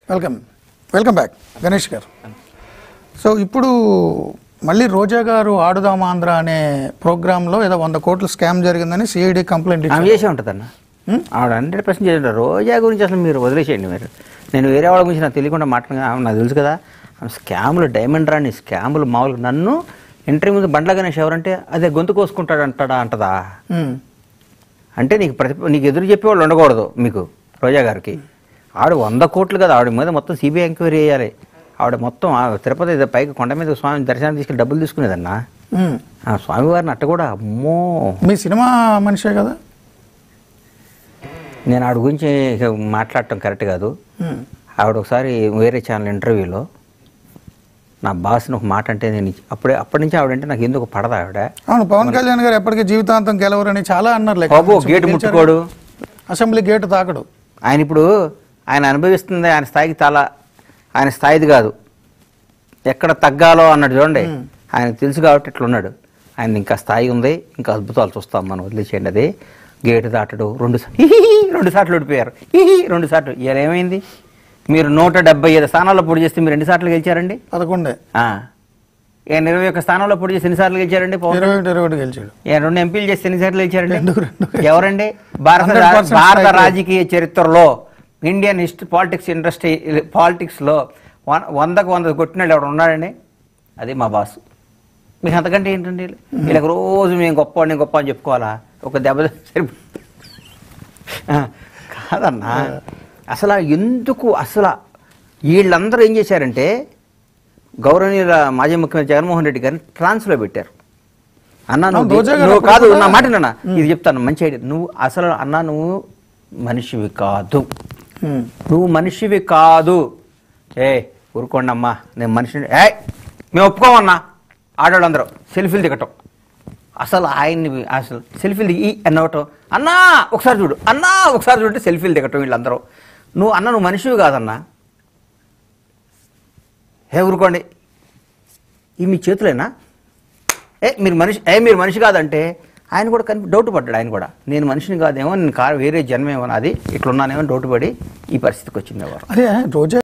Welcome welcome back Ganesh గారు so ఇప్పుడు మళ్ళీ రోజా గారు ఆడుదాం ఆంధ్ర అనే ప్రోగ్రాంలో ఏదో వంద కోట్ల స్కామ్ జరిగిందని సిఐడి కంప్లైంట్ ఆమె ఇచ్చారు చేసే ఉంటుందన్న ఆవిడ హండ్రెడ్ పర్సెంట్ చేసి ఉంటారు రోజా గురించి అసలు మీరు వదిలేసేయండి మీరు నేను వేరే వాళ్ళ గురించి నాకు తెలియకుండా మాట్లాడిన ఆమె నాకు తెలుసు కదా ఆమె స్కాములు డైమండ్ రాని స్కాములు మామూలుగా నన్ను ఇంటర్వ్యూ ముందు బండ్ల గణేష్ ఎవరంటే అదే గొంతు కోసుకుంటాడు అంటాడా అంటదా మ్మ్. అంటే నీకు ప్రతి నీకు ఎదురు చెప్పేవాళ్ళు ఉండకూడదు మీకు రోజా గారికి ఆవిడ వంద కోట్లు కదా ఆవిడ మీద మొత్తం సిబిఐ ఎంక్వైరీ చేయాలి ఆవిడ మొత్తం ఆ తిరుపతి ఏదో పైకి కొండ మీద స్వామి దర్శనం తీసుకెళ్ళి డబ్బులు తీసుకునేదన్నా మ్మ్. ఆ స్వామివారిని అట్ట కూడా అమ్మో మీ సినిమా మనిషే కదా నేను ఆవిడ గురించి ఇక మాట్లాడటం కరెక్ట్ కాదు మ్మ్. ఆవిడ ఒకసారి వేరే ఛానల్ ఇంటర్వ్యూలో నా బాస్ని ఒక మాట అంటే నేను అప్పుడే అప్పటి నుంచి ఆవిడంటే నాకు ఎందుకు పడదు ఆవిడ అవును పవన్ కళ్యాణ్ గారు ఎప్పటికీ జీవితాంతం గెలవరని చాలా అన్నారు లేక బాబు గేటు ముట్టుకోడు అసెంబ్లీ గేటు తాకడు ఆయన ఇప్పుడు ఆయన అనుభవిస్తుంది ఆయన స్థాయికి చాలా ఆయన స్థాయిది కాదు ఎక్కడ తగ్గాలో అన్నాడు చూడండి ఆయనకు తెలుసు కాబట్టి ఇట్లా ఉన్నాడు ఆయన ఇంకా స్థాయి ఉంది ఇంకా అద్భుతాలు చూస్తాం మనం వదిలేసేయండి అది గేటు దాటడు రెండు సా- హిహిహి, రెండు సార్లు ఓడిపోయారు హిహి, రెండు సార్లు ఇలా ఏమైంది మీరు నూట డెబ్బై ఐదు స్థానాల్లో పొడి చేస్తే మీరు ఎన్ని సార్లు గెలిచారండి పదకొండే ఆ. ఏ ఇరవై ఒక్క స్థానంలో పొడి చేసి ఎన్నిసార్లు గెలిచారండి పవన్ ఇరవై ఒకటి ఇరవై ఒకటి గెలిచాడు ఏ రెండు ఎంపీలు చేస్తే ఎన్నిసార్లు గెలిచారండి రెండు, రెండు. ఎవరండి భారత 100% భారత strike. రాజకీయ చరిత్రలో ఇండియన్ హిస్టరీ పాలిటిక్స్ ఇండస్ట్రీ పాలిటిక్స్లో వన్ వందకు వంద కొట్టినాడు ఎవడు ఉన్నాడండి అది మా బాస్ మీకు అంతకంటే ఏంటండి వీళ్ళకి రోజు మేము గొప్ప నేను గొప్ప అని చెప్పుకోవాలా ఒక దెబ్బ సరిపో ఆ, కాదన్నా అసలు ఎందుకు అసలు వీళ్ళందరూ ఏం చేశారంటే గౌరవనీయుల మాజీ ముఖ్యమంత్రి జగన్మోహన్ రెడ్డి గారిని ట్రాన్స్లో పెట్టారు అన్నా అవును, నువ్వు రోజా గారు నువ్వు అప్పుడు కాదు కూడా- నా మాట వినన్నా. ఇది చెప్తాను మంచి ఐడియా నువ్వు అసలు అన్నా నువ్వు మనిషివి కాదు మ్మ్. నువ్వు మనిషివి కాదు ఏ ఊరుకోండి అమ్మా నేను మనిషిని ఏ మేము ఒప్పుకోమన్నా ఆడవాళ్ళందరూ సెల్ఫీలు దిగటం అసలు ఆయన్ని అసలు సెల్ఫీలు దిగి అన్నవటం అన్నా ఒకసారి చూడు అన్నా ఒకసారి చూడంటే సెల్ఫీలు దిగటం వీళ్ళందరూ నువ్వు అన్న నువ్వు మనిషివి కాదన్నా ఏ ఊరుకోండి ఇవి మీ చేతులేనా ఏ మీరు మనిషి ఏ మీరు మనిషి కాదంటే ఆయన కూడా కనిపి డౌట్ పడ్డాడు ఆయన కూడా నేను మనిషిని కాదేమో నేను కారు వేరే జన్మేమో అది ఇట్లున్నానేమో డౌట్ పడి ఈ పరిస్థితికి వచ్చింది ఎవరు అదే రోజా